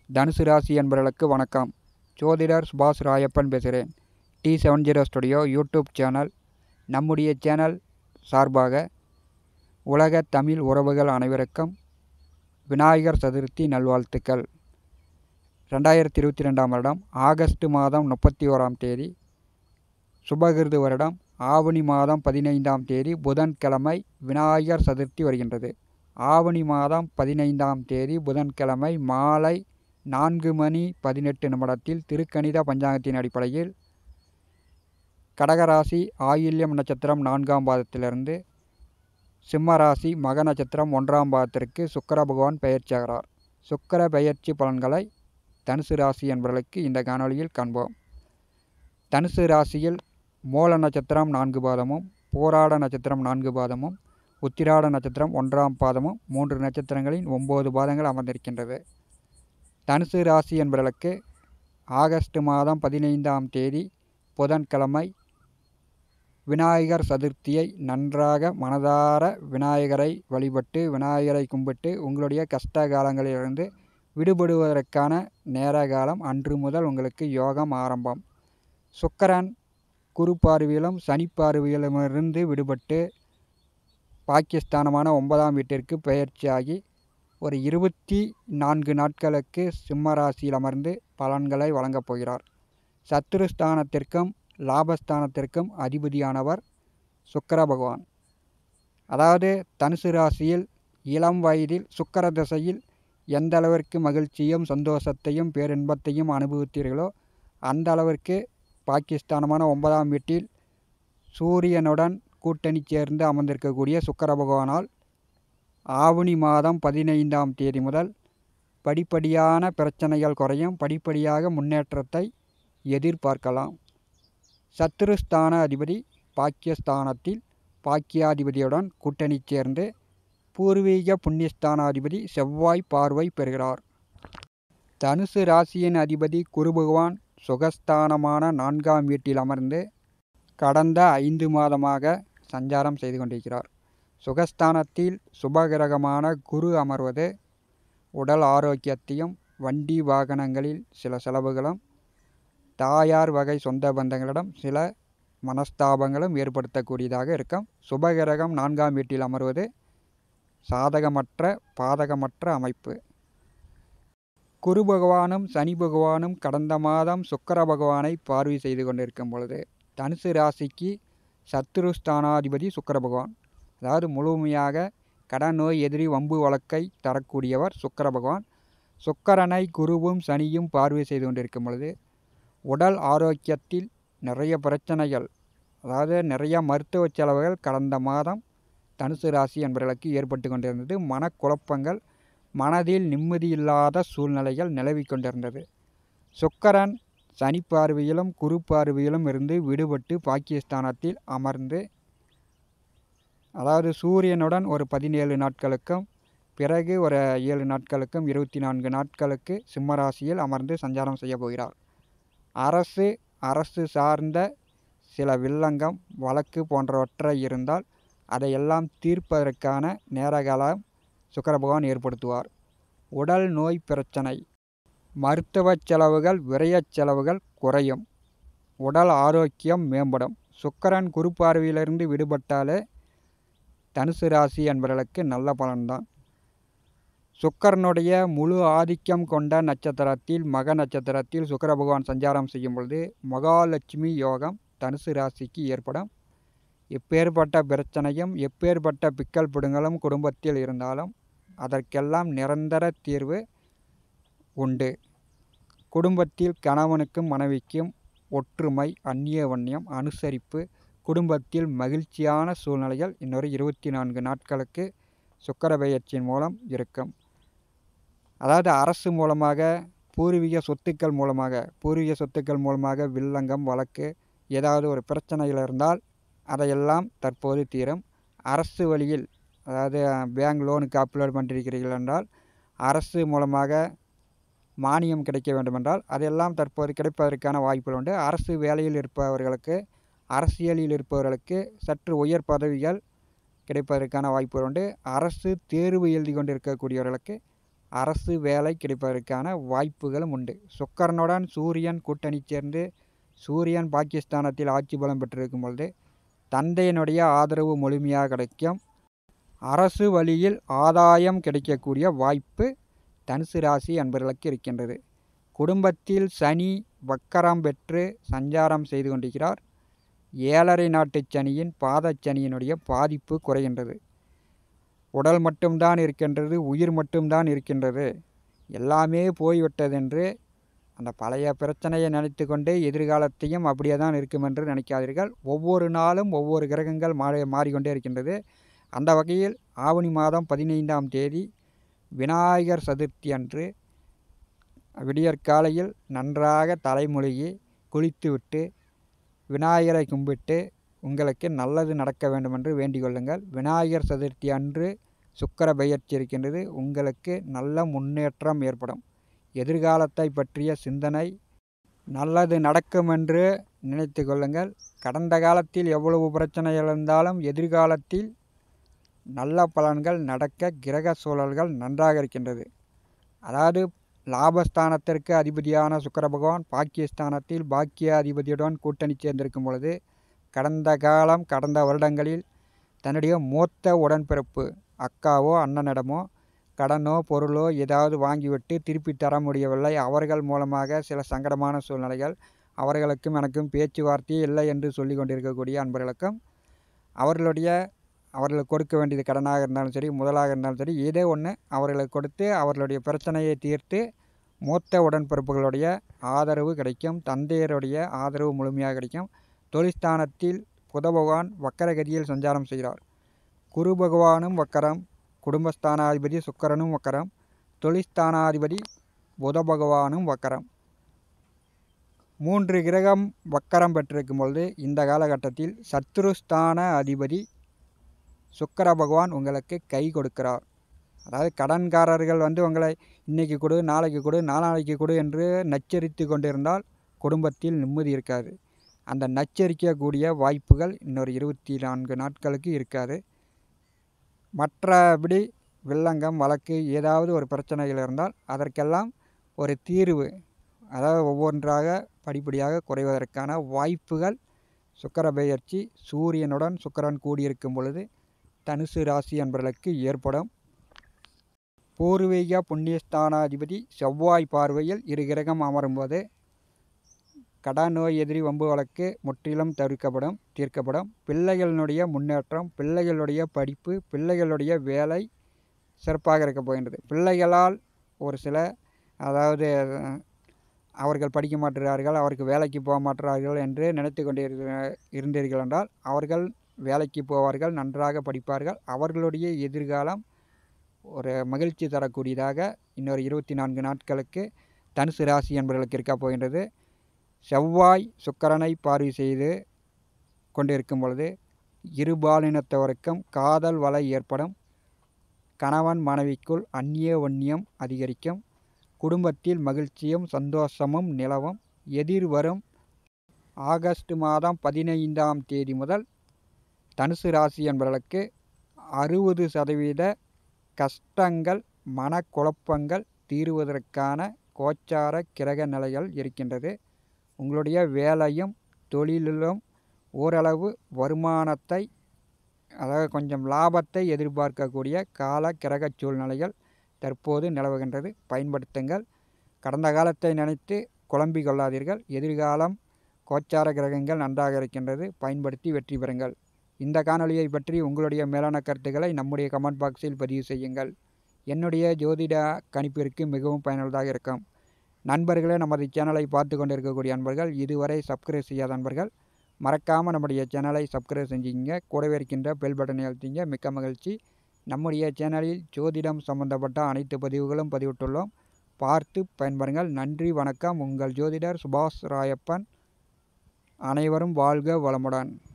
தனுசு ராசி என்பவர்களுக்கு வணக்கம் ஜோதிடர் சுபாஷ் ராயப்பன் பேசுகிறேன் T seven zero studio YouTube channel நம்முடைய சேனல் சார்பாக உலக தமிழ் உறவுகள் அனைவருக்கும் விநாயகர் சதுர்த்தி நல்வாழ்த்துக்கள் ரெண்டாயிரத்தி இருபத்தி ரெண்டாம் வருடம் ஆகஸ்ட் மாதம் முப்பத்தி ஓராம் தேதி சுபகிருது வருடம் ஆவணி மாதம் பதினைந்தாம் தேதி புதன்கிழமை விநாயகர் சதுர்த்தி வருகின்றது ஆவணி மாதம் பதினைந்தாம் தேதி புதன்கிழமை மாலை நான்கு மணி பதினெட்டு நிமிடத்தில் திருக்கணித பஞ்சாங்கத்தின் அடிப்படையில் கடகராசி ஆயில்யம் நட்சத்திரம் நான்காம் பாதத்திலிருந்து சிம்ம ராசி மக நட்சத்திரம் ஒன்றாம் பாதத்திற்கு சுக்கர பகவான் பெயர்ச்சியாகிறார் சுக்கர பெயர்ச்சி பலன்களை தனுசு ராசி என்பவர்களுக்கு இந்த காணொளியில் காண்போம் தனுசு ராசியில் மூல நட்சத்திரம் நான்கு பாதமும் போராட நட்சத்திரம் நான்கு பாதமும் உத்திராட நட்சத்திரம் ஒன்றாம் பாதமும் மூன்று நட்சத்திரங்களின் ஒம்பது பாதங்கள் அமர்ந்திருக்கின்றது தனுசு ராசி என்பவர்களுக்கு ஆகஸ்ட் மாதம் பதினைந்தாம் தேதி புதன்கிழமை விநாயகர் சதுர்த்தியை நன்றாக மனதார விநாயகரை வழிபட்டு விநாயகரை கும்பிட்டு உங்களுடைய கஷ்ட காலங்களிலிருந்து விடுபடுவதற்கான நேர காலம் அன்று முதல் உங்களுக்கு யோகம் ஆரம்பம் சுக்கரன் குரு பார்வையிலும் சனி பார்வையிலுமிருந்து விடுபட்டு பாகிஸ்தானமான ஒன்பதாம் வீட்டிற்கு பெயர்ச்சியாகி ஒரு இருபத்தி நான்கு நாட்களுக்கு சிம்ம ராசியில் அமர்ந்து பலன்களை வழங்கப் போகிறார் சத்துருஸ்தானத்திற்கும் லாபஸ்தானத்திற்கும் அதிபதியானவர் சுக்கர பகவான் அதாவது தனுசு ராசியில் இளம் வயதில் சுக்கர திசையில் எந்த அளவிற்கு மகிழ்ச்சியும் சந்தோஷத்தையும் பேரின்பத்தையும் அனுபவித்தீர்களோ அந்த அளவிற்கு பாகிஸ்தானமான ஒன்பதாம் வீட்டில் சூரியனுடன் கூட்டணி சேர்ந்து அமர்ந்திருக்கக்கூடிய சுக்கர பகவானால் ஆவணி மாதம் பதினைந்தாம் தேதி முதல் படிப்படியான பிரச்சனைகள் குறையும் படிப்படியாக முன்னேற்றத்தை எதிர்பார்க்கலாம் சத்துருஸ்தான அதிபதி பாக்கியஸ்தானத்தில் பாக்கியாதிபதியுடன் கூட்டணி சேர்ந்து பூர்வீக புண்ணியஸ்தானாதிபதி செவ்வாய் பார்வை பெறுகிறார் தனுசு ராசியின் அதிபதி குரு பகவான் சுகஸ்தானமான நான்காம் வீட்டில் அமர்ந்து கடந்த ஐந்து மாதமாக சஞ்சாரம் செய்து கொண்டிருக்கிறார் சுகஸ்தானத்தில் சுபகிரகமான குரு அமர்வது உடல் ஆரோக்கியத்தையும் வண்டி வாகனங்களில் சில செலவுகளும் தாயார் வகை சொந்த பந்தங்களிடம் சில மனஸ்தாபங்களும் ஏற்படுத்தக்கூடியதாக இருக்கும் சுபகிரகம் நான்காம் வீட்டில் அமர்வது சாதகமற்ற பாதகமற்ற அமைப்பு குரு பகவானும் சனி பகவானும் கடந்த மாதம் சுக்கர பகவானை பார்வை செய்து கொண்டிருக்கும் பொழுது தனுசு ராசிக்கு சத்துருஸ்தானாதிபதி சுக்கர பகவான் அதாவது முழுமையாக கடன் நோய் எதிரி வம்பு வழக்கை தரக்கூடியவர் சுக்கர பகவான் சுக்கரனை குருவும் சனியும் பார்வை செய்து கொண்டிருக்கும் பொழுது உடல் ஆரோக்கியத்தில் நிறைய பிரச்சனைகள் அதாவது நிறைய மருத்துவ செலவுகள் கடந்த மாதம் தனுசு ராசி என்பவர்களுக்கு ஏற்பட்டு கொண்டிருந்தது மனக்குழப்பங்கள் மனதில் நிம்மதியில்லாத சூழ்நிலைகள் நிலவி கொண்டிருந்தது சுக்கரன் சனி பார்வையிலும் குரு பார்வையிலும் இருந்து விடுபட்டு பாகிஸ்தானத்தில் அமர்ந்து அதாவது சூரியனுடன் ஒரு பதினேழு நாட்களுக்கும் பிறகு ஒரு ஏழு நாட்களுக்கும் இருபத்தி நான்கு நாட்களுக்கு சிம்மராசியில் அமர்ந்து சஞ்சாரம் செய்ய போகிறார் அரசு அரசு சார்ந்த சில வில்லங்கம் வழக்கு போன்றவற்றை இருந்தால் அதையெல்லாம் தீர்ப்பதற்கான நேரகாலம் சுக்கர பகவான் ஏற்படுத்துவார் உடல் நோய் பிரச்சனை மருத்துவ செலவுகள் விரயச் செலவுகள் குறையும் உடல் ஆரோக்கியம் மேம்படும் சுக்கரன் குரு பார்வையிலிருந்து விடுபட்டாலே தனுசு ராசி என்பவர்களுக்கு நல்ல பலன்தான் சுக்கரனுடைய முழு ஆதிக்கம் கொண்ட நட்சத்திரத்தில் மக நட்சத்திரத்தில் சுக்கர பகவான் சஞ்சாரம் செய்யும் பொழுது மகாலட்சுமி யோகம் தனுசு ராசிக்கு ஏற்படும் எப்பேற்பட்ட பிரச்சனையும் எப்பேற்பட்ட பிக்கல் பிடுங்களும் குடும்பத்தில் இருந்தாலும் அதற்கெல்லாம் நிரந்தர தீர்வு உண்டு குடும்பத்தில் கணவனுக்கும் மனைவிக்கும் ஒற்றுமை அந்நியவன்யம் அனுசரிப்பு குடும்பத்தில் மகிழ்ச்சியான சூழ்நிலைகள் இன்னொரு இருபத்தி நான்கு நாட்களுக்கு சுக்கர பெயர்ச்சியின் மூலம் இருக்கும் அதாவது அரசு மூலமாக பூர்வீக சொத்துக்கள் மூலமாக பூர்வீக சொத்துக்கள் மூலமாக வில்லங்கம் வழக்கு ஏதாவது ஒரு பிரச்சனைகள் இருந்தால் அதையெல்லாம் தற்போது தீரும் அரசு வழியில் அதாவது பேங்க் லோனுக்கு அப்லோட் பண்ணியிருக்கிறீர்கள் என்றால் அரசு மூலமாக மானியம் கிடைக்க வேண்டுமென்றால் அதெல்லாம் தற்போது கிடைப்பதற்கான வாய்ப்புகள் உண்டு அரசு வேலையில் இருப்பவர்களுக்கு அரசியலில் இருப்பவர்களுக்கு சற்று உயர் பதவிகள் கிடைப்பதற்கான வாய்ப்புகள் உண்டு அரசு தேர்வு எழுதி கொண்டிருக்கக்கூடியவர்களுக்கு அரசு வேலை கிடைப்பதற்கான வாய்ப்புகளும் உண்டு சுக்கரனுடன் சூரியன் கூட்டணி சேர்ந்து சூரியன் பாகிஸ்தானத்தில் ஆட்சி பலம் பெற்றிருக்கும் பொழுது தந்தையினுடைய ஆதரவு முழுமையாக கிடைக்கும் அரசு வழியில் ஆதாயம் கிடைக்கக்கூடிய வாய்ப்பு தனுசு ராசி அன்பர்களுக்கு இருக்கின்றது குடும்பத்தில் சனி வக்கரம் பெற்று சஞ்சாரம் செய்து கொண்டிருக்கிறார் ஏழரை நாட்டு சனியின் பாதச்சனியினுடைய பாதிப்பு குறைகின்றது உடல் மட்டும்தான் இருக்கின்றது உயிர் மட்டும்தான் இருக்கின்றது எல்லாமே போய்விட்டதென்று அந்த பழைய பிரச்சனையை நினைத்து கொண்டு எதிர்காலத்தையும் அப்படியே தான் இருக்கும் என்று நினைக்காதீர்கள் ஒவ்வொரு நாளும் ஒவ்வொரு கிரகங்கள் மாறி மாறிக்கொண்டே இருக்கின்றது அந்த வகையில் ஆவணி மாதம் பதினைந்தாம் தேதி விநாயகர் சதுர்த்தி அன்று விடியற்காலையில் நன்றாக தலைமொழிகி குளித்துவிட்டு விநாயகரை கும்பிட்டு உங்களுக்கு நல்லது நடக்க வேண்டும் என்று வேண்டிக் கொள்ளுங்கள் விநாயகர் சதுர்த்தி அன்று சுக்கர பெயர்ச்சி இருக்கின்றது உங்களுக்கு நல்ல முன்னேற்றம் ஏற்படும் எதிர்காலத்தை பற்றிய சிந்தனை நல்லது நடக்கும் என்று நினைத்து கொள்ளுங்கள் கடந்த காலத்தில் எவ்வளவு பிரச்சனைகள் இருந்தாலும் எதிர்காலத்தில் நல்ல பலன்கள் நடக்க கிரக சூழல்கள் நன்றாக இருக்கின்றது அதாவது லாபஸ்தானத்திற்கு அதிபதியான சுக்கர பகவான் பாக்கியஸ்தானத்தில் பாக்கிய அதிபதியுடன் கூட்டணி சேர்ந்திருக்கும் பொழுது கடந்த காலம் கடந்த வருடங்களில் தன்னுடைய மூத்த உடன்பிறப்பு அக்காவோ அண்ணனிடமோ கடனோ பொருளோ ஏதாவது வாங்கிவிட்டு திருப்பி தர முடியவில்லை அவர்கள் மூலமாக சில சங்கடமான சூழ்நிலைகள் அவர்களுக்கும் எனக்கும் பேச்சுவார்த்தையே இல்லை என்று சொல்லி கொண்டிருக்கக்கூடிய அன்பர்களுக்கும் அவர்களுடைய அவர்களுக்கு கொடுக்க வேண்டியது கடனாக இருந்தாலும் சரி முதலாக இருந்தாலும் சரி ஏதோ ஒன்று அவர்களுக்கு கொடுத்து அவர்களுடைய பிரச்சனையை தீர்த்து மூத்த உடன்பிறப்புகளுடைய ஆதரவு கிடைக்கும் தந்தையருடைய ஆதரவு முழுமையாக கிடைக்கும் தொழிற்ஸ்தானத்தில் புத பகவான் வக்கரகதியில் சஞ்சாரம் செய்கிறார் குரு பகவானும் வக்கரம் குடும்பஸ்தானாதிபதி சுக்கரனும் வக்கரம் தொழிற்ஸ்தானாதிபதி புத பகவானும் வக்கரம் மூன்று கிரகம் வக்கரம் பெற்றிருக்கும் பொழுது இந்த காலகட்டத்தில் சத்ருஸ்தான அதிபதி சுக்கர பகவான் உங்களுக்கு கை கொடுக்கிறார் அதாவது கடன்காரர்கள் வந்து உங்களை இன்னைக்கு கொடு நாளைக்கு கொடு நாளானைக்கு கொடு என்று நச்சரித்து கொண்டிருந்தால் குடும்பத்தில் நிம்மதி இருக்காது அந்த நச்சரிக்கக்கூடிய வாய்ப்புகள் இன்னொரு இருபத்தி நான்கு நாட்களுக்கு இருக்காது மற்றபடி வில்லங்கம் வழக்கு ஏதாவது ஒரு பிரச்சனைகள் இருந்தால் அதற்கெல்லாம் ஒரு தீர்வு அதாவது ஒவ்வொன்றாக படிப்படியாக குறைவதற்கான வாய்ப்புகள் சுக்கர பெயர்ச்சி சூரியனுடன் சுக்கரன் கூடியிருக்கும் பொழுது தனுசு ராசி என்பவர்களுக்கு ஏற்படும் பூர்வீக புண்ணியஸ்தானாதிபதி செவ்வாய் பார்வையில் இரு கிரகம் அமரும்போது கடன் நோய் எதிரி வம்பு வழக்கு முற்றிலும் தவிர்க்கப்படும் தீர்க்கப்படும் பிள்ளைகளினுடைய முன்னேற்றம் பிள்ளைகளுடைய படிப்பு பிள்ளைகளுடைய வேலை சிறப்பாக இருக்க போகின்றது பிள்ளைகளால் ஒரு சில அதாவது அவர்கள் படிக்க மாட்டுகிறார்கள் அவருக்கு வேலைக்கு போக மாட்டுறார்கள் என்று நினைத்து கொண்டு இருந்தீர்கள் என்றால் அவர்கள் வேலைக்கு போவார்கள் நன்றாக படிப்பார்கள் அவர்களுடைய எதிர்காலம் ஒரு மகிழ்ச்சி தரக்கூடியதாக இன்னொரு இருபத்தி நான்கு நாட்களுக்கு தனுசு ராசி என்பவர்களுக்கு இருக்க போகின்றது செவ்வாய் சுக்கரனை பார்வை செய்து கொண்டிருக்கும் பொழுது இருபாலினத்தவருக்கும் காதல் வலை ஏற்படும் கணவன் மனைவிக்குள் அந்நிய வன்னியம் அதிகரிக்கும் குடும்பத்தில் மகிழ்ச்சியும் சந்தோஷமும் நிலவும் எதிர்வரும் ஆகஸ்ட் மாதம் பதினைந்தாம் தேதி முதல் தனுசு ராசி என்பவர்களுக்கு அறுபது சதவீத கஷ்டங்கள் மனக்குழப்பங்கள் தீருவதற்கான கோச்சார கிரக நிலைகள் இருக்கின்றது உங்களுடைய வேலையும் தொழிலிலும் ஓரளவு வருமானத்தை அதாவது கொஞ்சம் லாபத்தை எதிர்பார்க்கக்கூடிய கால கிரக சூழ்நிலைகள் தற்போது நிலவுகின்றது பயன்படுத்துங்கள் கடந்த காலத்தை நினைத்து குழம்பிக் கொள்ளாதீர்கள் எதிர்காலம் கோச்சார கிரகங்கள் நன்றாக இருக்கின்றது பயன்படுத்தி வெற்றி பெறுங்கள் இந்த காணொளியை பற்றி உங்களுடைய மேலான கருத்துக்களை நம்முடைய கமெண்ட் பாக்ஸில் பதிவு செய்யுங்கள் என்னுடைய ஜோதிட கணிப்பிற்கு மிகவும் பயனுள்ளதாக இருக்கும் நண்பர்களே நமது சேனலை பார்த்து கொண்டிருக்கக்கூடிய நண்பர்கள் இதுவரை சப்ஸ்கிரைப் செய்யாத நண்பர்கள் மறக்காமல் நம்முடைய சேனலை சப்ஸ்கிரைப் செஞ்சுக்கிங்க கூடவே இருக்கின்ற பெல் பட்டனை அழுத்திங்க மிக்க மகிழ்ச்சி நம்முடைய சேனலில் ஜோதிடம் சம்பந்தப்பட்ட அனைத்து பதிவுகளும் பதிவிட்டுள்ளோம் பார்த்து பயன்பெறுங்கள் நன்றி வணக்கம் உங்கள் ஜோதிடர் சுபாஷ் ராயப்பன் அனைவரும் வாழ்க வளமுடன்